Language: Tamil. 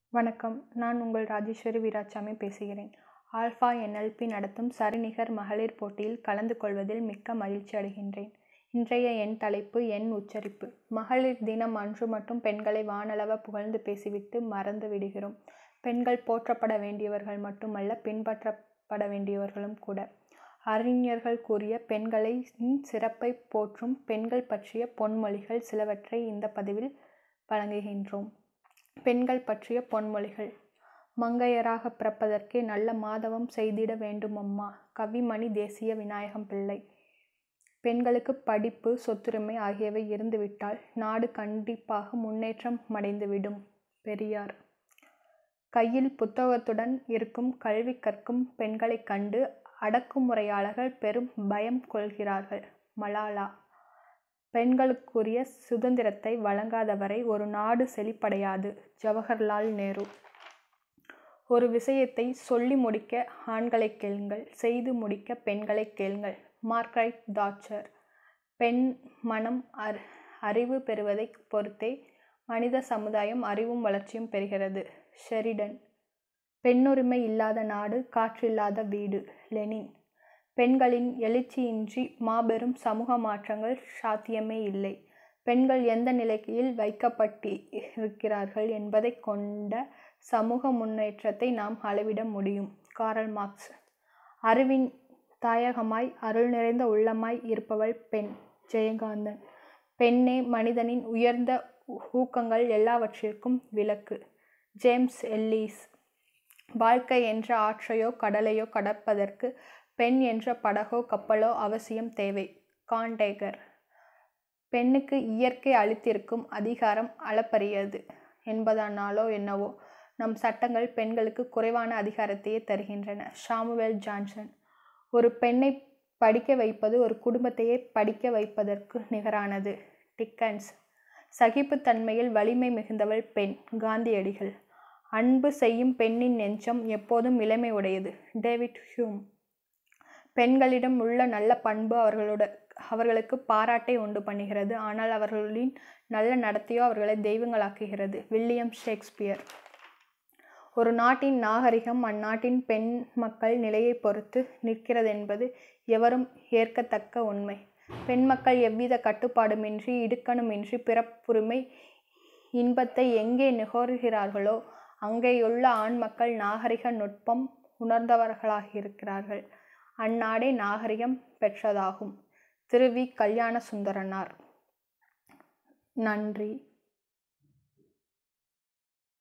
வணக்கம் நான் உங்கள் ராஜேஸ்வரி வீராசாமி பேசுகிறேன் ஆல்ஃபா என்எல்பி நடத்தும் சரிநிகர் மகளிர் போட்டியில் கலந்து கொள்வதில் மிக்க மகிழ்ச்சி அடைகின்றேன் இன்றைய என் தலைப்பு என் உச்சரிப்பு மகளிர் தினம் அன்று மட்டும் பெண்களை வானளவ புகழ்ந்து பேசிவிட்டு மறந்து விடுகிறோம் பெண்கள் போற்றப்பட வேண்டியவர்கள் மட்டுமல்ல பின்பற்றப்பட வேண்டியவர்களும் கூட அறிஞர்கள் கூறிய பெண்களின் சிறப்பை போற்றும் பெண்கள் பற்றிய பொன்மொழிகள் சிலவற்றை இந்த பதிவில் வழங்குகின்றோம் பெண்கள் பற்றிய பொன்மொழிகள் மங்கையராக பிறப்பதற்கே நல்ல மாதவம் செய்திட வேண்டுமம்மா கவிமணி தேசிய விநாயகம் பிள்ளை பெண்களுக்கு படிப்பு சொத்துரிமை ஆகியவை இருந்துவிட்டால் நாடு கண்டிப்பாக முன்னேற்றம் அடைந்துவிடும் பெரியார் கையில் புத்தகத்துடன் இருக்கும் கல்வி கற்கும் பெண்களைக் கண்டு அடக்குமுறையாளர்கள் பெரும் பயம் கொள்கிறார்கள் மலாலா பெண்களுக்குரிய சுதந்திரத்தை வழங்காதவரை ஒரு நாடு செழிப்படையாது ஜவஹர்லால் நேரு ஒரு விஷயத்தை சொல்லி முடிக்க ஆண்களை கேளுங்கள் செய்து முடிக்க பெண்களை கேளுங்கள் மார்க்ரைட் தாட்சர் பெண் மனம் அர் அறிவு பெறுவதை பொறுத்தே மனித சமுதாயம் அறிவும் வளர்ச்சியும் பெறுகிறது ஷெரிடன் பெண்ணுரிமை இல்லாத நாடு காற்றில்லாத வீடு லெனின் பெண்களின் எழுச்சியின்றி மாபெரும் சமூக மாற்றங்கள் சாத்தியமே இல்லை பெண்கள் எந்த நிலையில் வைக்கப்பட்டிருக்கிறார்கள் என்பதை கொண்ட சமூக முன்னேற்றத்தை நாம் அளவிட முடியும் காரல் மார்க்ஸ் அறிவின் தாயகமாய் அருள் நிறைந்த உள்ளமாய் இருப்பவள் பெண் ஜெயகாந்தன் பெண்ணே மனிதனின் உயர்ந்த ஊக்கங்கள் எல்லாவற்றிற்கும் விளக்கு ஜேம்ஸ் எல்லீஸ் வாழ்க்கை என்ற ஆற்றையோ கடலையோ கடப்பதற்கு பெண் என்ற படகோ கப்பலோ அவசியம் தேவை கான்டேகர் பெண்ணுக்கு இயற்கை அளித்திருக்கும் அதிகாரம் அளப்பரியது என்பதனாலோ என்னவோ நம் சட்டங்கள் பெண்களுக்கு குறைவான அதிகாரத்தையே தருகின்றன ஷாமுவேல் ஜான்சன் ஒரு பெண்ணை படிக்க வைப்பது ஒரு குடும்பத்தையே படிக்க வைப்பதற்கு நிகரானது டிக்கன்ஸ் சகிப்புத்தன்மையில் வலிமை மிகுந்தவள் பெண் காந்தியடிகள் அன்பு செய்யும் பெண்ணின் நெஞ்சம் எப்போதும் இளமை உடையது டேவிட் ஹியூம் பெண்களிடம் உள்ள நல்ல பண்பு அவர்களோட அவர்களுக்கு பாராட்டை உண்டு பண்ணுகிறது ஆனால் அவர்களின் நல்ல நடத்தையோ அவர்களை தெய்வங்களாக்குகிறது வில்லியம் ஷேக்ஸ்பியர் ஒரு நாட்டின் நாகரிகம் அந்நாட்டின் பெண் மக்கள் நிலையை பொறுத்து நிற்கிறது என்பது எவரும் ஏற்கத்தக்க உண்மை பெண் மக்கள் எவ்வித கட்டுப்பாடுமின்றி இடுக்கணுமின்றி பிறப்புரிமை இன்பத்தை எங்கே நுகர்கிறார்களோ அங்கேயுள்ள ஆண் மக்கள் நாகரிக நுட்பம் உணர்ந்தவர்களாக இருக்கிறார்கள் அந்நாடே நாகரிகம் பெற்றதாகும் திரு வி கல்யாண சுந்தரனார் நன்றி